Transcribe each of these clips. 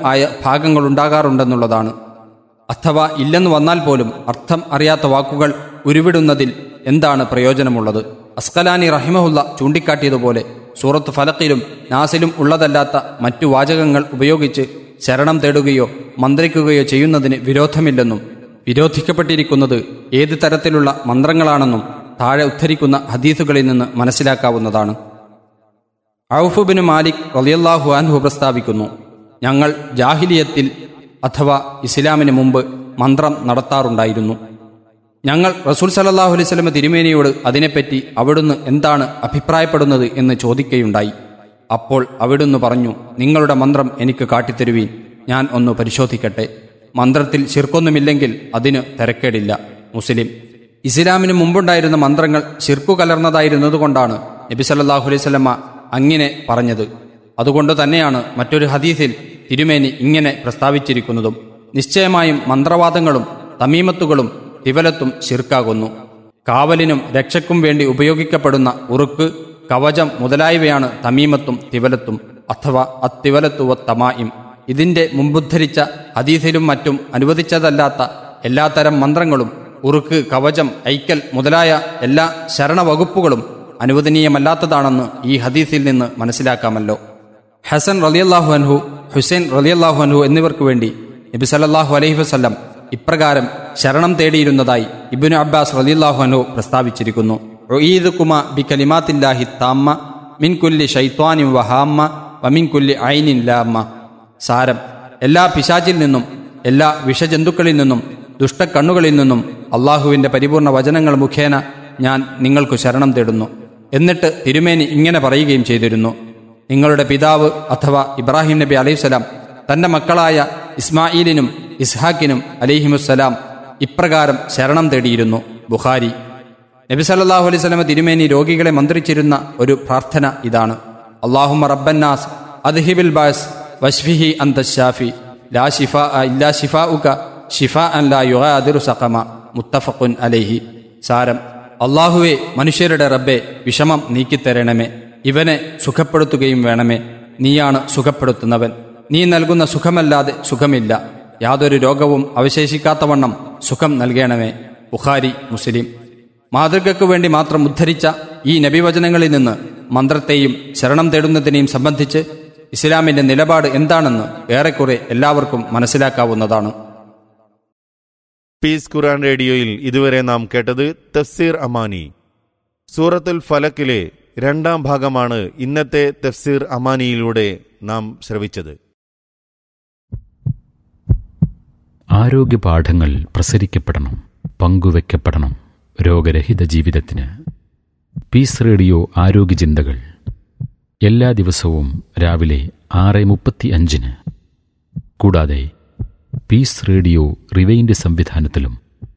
ആയ ഭാഗങ്ങളുണ്ടാകാറുണ്ടെന്നുള്ളതാണ് അഥവാ ഇല്ലെന്ന് വന്നാൽ പോലും അർത്ഥം അറിയാത്ത വാക്കുകൾ ഉരുവിടുന്നതിൽ എന്താണ് പ്രയോജനമുള്ളത് അസ്കലാനി റഹിമഹുല്ല ചൂണ്ടിക്കാട്ടിയതുപോലെ സൂറത്ത് ഫലക്കിലും നാസിലും ഉള്ളതല്ലാത്ത മറ്റു വാചകങ്ങൾ ഉപയോഗിച്ച് ശരണം തേടുകയോ മന്ത്രിക്കുകയോ ചെയ്യുന്നതിന് വിരോധമില്ലെന്നും വിരോധിക്കപ്പെട്ടിരിക്കുന്നത് ഏത് തരത്തിലുള്ള മന്ത്രങ്ങളാണെന്നും താഴെ ഉദ്ധരിക്കുന്ന ഹദീസുകളിൽ നിന്ന് മനസ്സിലാക്കാവുന്നതാണ് ഔഫുബിന് മാലിക് റളിയല്ലാഹു അൻഹു പ്രസ്താവിക്കുന്നു ഞങ്ങൾ ജാഹിലിയത്തിൽ അഥവാ ഇസ്ലാമിന് മുമ്പ് മന്ത്രം നടത്താറുണ്ടായിരുന്നു ഞങ്ങൾ റസൂൽ സലല്ലാഹു അലൈഹി സ്വലമ തിരുമേനിയോട് അതിനെപ്പറ്റി അവിടുന്ന് എന്താണ് അഭിപ്രായപ്പെടുന്നത് എന്ന് ചോദിക്കുകയുണ്ടായി അപ്പോൾ അവിടുന്ന് പറഞ്ഞു നിങ്ങളുടെ മന്ത്രം എനിക്ക് കാട്ടിത്തരുവീൻ ഞാൻ ഒന്ന് പരിശോധിക്കട്ടെ മന്ത്രത്തിൽ ശിർക്കൊന്നുമില്ലെങ്കിൽ അതിന് തിരക്കേടില്ല മുസ്ലിം ഇസ്ലാമിന് മുമ്പുണ്ടായിരുന്ന മന്ത്രങ്ങൾ ശിർക്കു കലർന്നതായിരുന്നതുകൊണ്ടാണ് നബി സല്ലല്ലാഹു അലൈഹി സ്വലമ അങ്ങനെ പറഞ്ഞത് അതുകൊണ്ട് തന്നെയാണ് മറ്റൊരു ഹദീസിൽ തിരുമേനി ഇങ്ങനെ പ്രസ്താവിച്ചിരിക്കുന്നതും നിശ്ചയമായും മന്ത്രവാദങ്ങളും തമീമത്തുകളും തിവലത്തും ശിർക്കാകുന്നു കാവലിനും രക്ഷയ്ക്കും വേണ്ടി ഉപയോഗിക്കപ്പെടുന്ന ഉറുക്ക് കവചം മുതലായവയാണ് തമീമത്തും തിവലത്തും അഥവാ അത്തിവലത്തുവ തമായിം ഇതിന്റെ മുമ്പുദ്ധരിച്ച ഹദീസിലും മറ്റും അനുവദിച്ചതല്ലാത്ത എല്ലാത്തരം മന്ത്രങ്ങളും ഉറുക്ക് കവചം ഐക്കൽ മുതലായ എല്ലാ ശരണവകുപ്പുകളും അനുവദനീയമല്ലാത്തതാണെന്ന് ഈ ഹദീസിൽ നിന്ന് മനസ്സിലാക്കാമല്ലോ ഹസൻ റലിയല്ലാഹു അൻഹു ഹുസൈൻ റലിയല്ലാഹു അൻഹു എന്നിവർക്ക് വേണ്ടി നബി സല്ലല്ലാഹു അലൈഹി വസല്ലം ഇപ്രകാരം ശരണം തേടിയിരുന്നതായി ഇബ്നു അബ്ബാസ് റലിയല്ലാഹു അൻഹു പ്രസ്താവിച്ചിരിക്കുന്നു ഉഈദുകുമ ബി കലിമാത്തില്ലാഹി താമ്മ മിൻ കുല്ലി ഷൈത്വാനിൻ വഹാമ്മ വമിൻ കുല്ലി ഐനിൻ ലാമ്മ സാരം എല്ലാ പിശാചിൽ നിന്നും എല്ലാ വിഷജന്തുക്കളിൽ നിന്നും ദുഷ്ടക്കണ്ണുകളിൽ നിന്നും അള്ളാഹുവിന്റെ പരിപൂർണ വചനങ്ങൾ മുഖേന ഞാൻ നിങ്ങൾക്കു ശരണം തേടുന്നു എന്നിട്ട് തിരുമേനി ഇങ്ങനെ പറയുകയും ചെയ്തിരുന്നു നിങ്ങളുടെ പിതാവ് അഥവാ ഇബ്രാഹിം നബി അലൈഹിസ്സലാം തന്റെ മക്കളായ ഇസ്മായിലിനും ഇസ്ഹാക്കിനും അലിഹിമുസ്സലാം ഇപ്രകാരം ശരണം തേടിയിരുന്നു ബുഖാരി നബി സല്ലല്ലാഹു അലൈഹി സ്വലമ തിരുമേനി രോഗികളെ മന്ത്രിച്ചിരുന്ന ഒരു പ്രാർത്ഥന ഇതാണ് അള്ളാഹുമ റബ്ബന്നാസ് അദ്ഹിബിൽ ബാസ് വഷ്ഫിഹി അന്ത ഷാഫി ലാ ഷിഫ ഇല്ലാ ഷിഫാ ഉക ഷിഫ അൻ ലാ യുഗാദിറു സഖമ മുത്തഫഖുൻ അലൈഹി സാരം അള്ളാഹുവെ മനുഷ്യരുടെ റബ്ബെ വിഷമം നീക്കിത്തരണമേ ഇവനെ സുഖപ്പെടുത്തുകയും വേണമേ നീയാണ് സുഖപ്പെടുത്തുന്നവൻ നീ നൽകുന്ന സുഖമല്ലാതെ സുഖമില്ല യാതൊരു രോഗവും അവശേഷിക്കാത്തവണ്ണം സുഖം നൽകണമേ ബുഖാരി മുസ്ലിം മാതൃകയ്ക്കു വേണ്ടി മാത്രം ഉദ്ധരിച്ച ഈ നബിവചനങ്ങളിൽ നിന്ന് മന്ത്രത്തെയും ശരണം തേടുന്നതിനെയും സംബന്ധിച്ച് ഇസ്ലാമിന്റെ നിലപാട് എന്താണെന്ന് ഏറെക്കുറെ എല്ലാവർക്കും മനസ്സിലാക്കാവുന്നതാണ് പീസ് ഖുറാൻ റേഡിയോയിൽ ഇതുവരെ നാം കേട്ടത് തഫ്സീർ അമാനി സൂറത്തുൽ ഫലക്കിലെ രണ്ടാം ഭാഗമാണ് ഇന്നത്തെ തഫ്സീർ അമാനിയിലൂടെ നാം ശ്രവിച്ചത് ആരോഗ്യ പാഠങ്ങൾ പ്രസരിക്കപ്പെടണം പങ്കുവെക്കപ്പെടണം രോഗരഹിത ജീവിതത്തിന് പീസ് റേഡിയോ ആരോഗ്യ ചിന്തകൾ എല്ലാ ദിവസവും രാവിലെ ആറ് മുപ്പത്തി അഞ്ചിന് കൂടാതെ പീസ് റേഡിയോ റിവൈൻഡ് സംവിധാനത്തിലും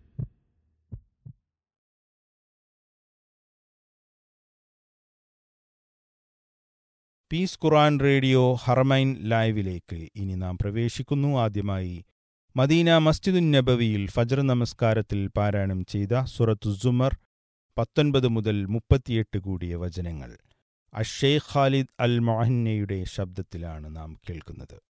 പീസ് ഖുറാൻ റേഡിയോ ഹർമൈൻ ലൈവിലേക്ക് ഇനി നാം പ്രവേശിക്കുന്നു ആദ്യമായി മദീന മസ്ജിദുൻ നബവിയിൽ ഫജർ നമസ്കാരത്തിൽ പാരായണം ചെയ്ത സുറത്തു സുമർ പത്തൊൻപത് മുതൽ മുപ്പത്തിയെട്ട് കൂടിയ വചനങ്ങൾ അഷേഖ് ഖാലിദ് അൽ മൊഹന്നയുടെ ശബ്ദത്തിലാണ് നാം കേൾക്കുന്നത്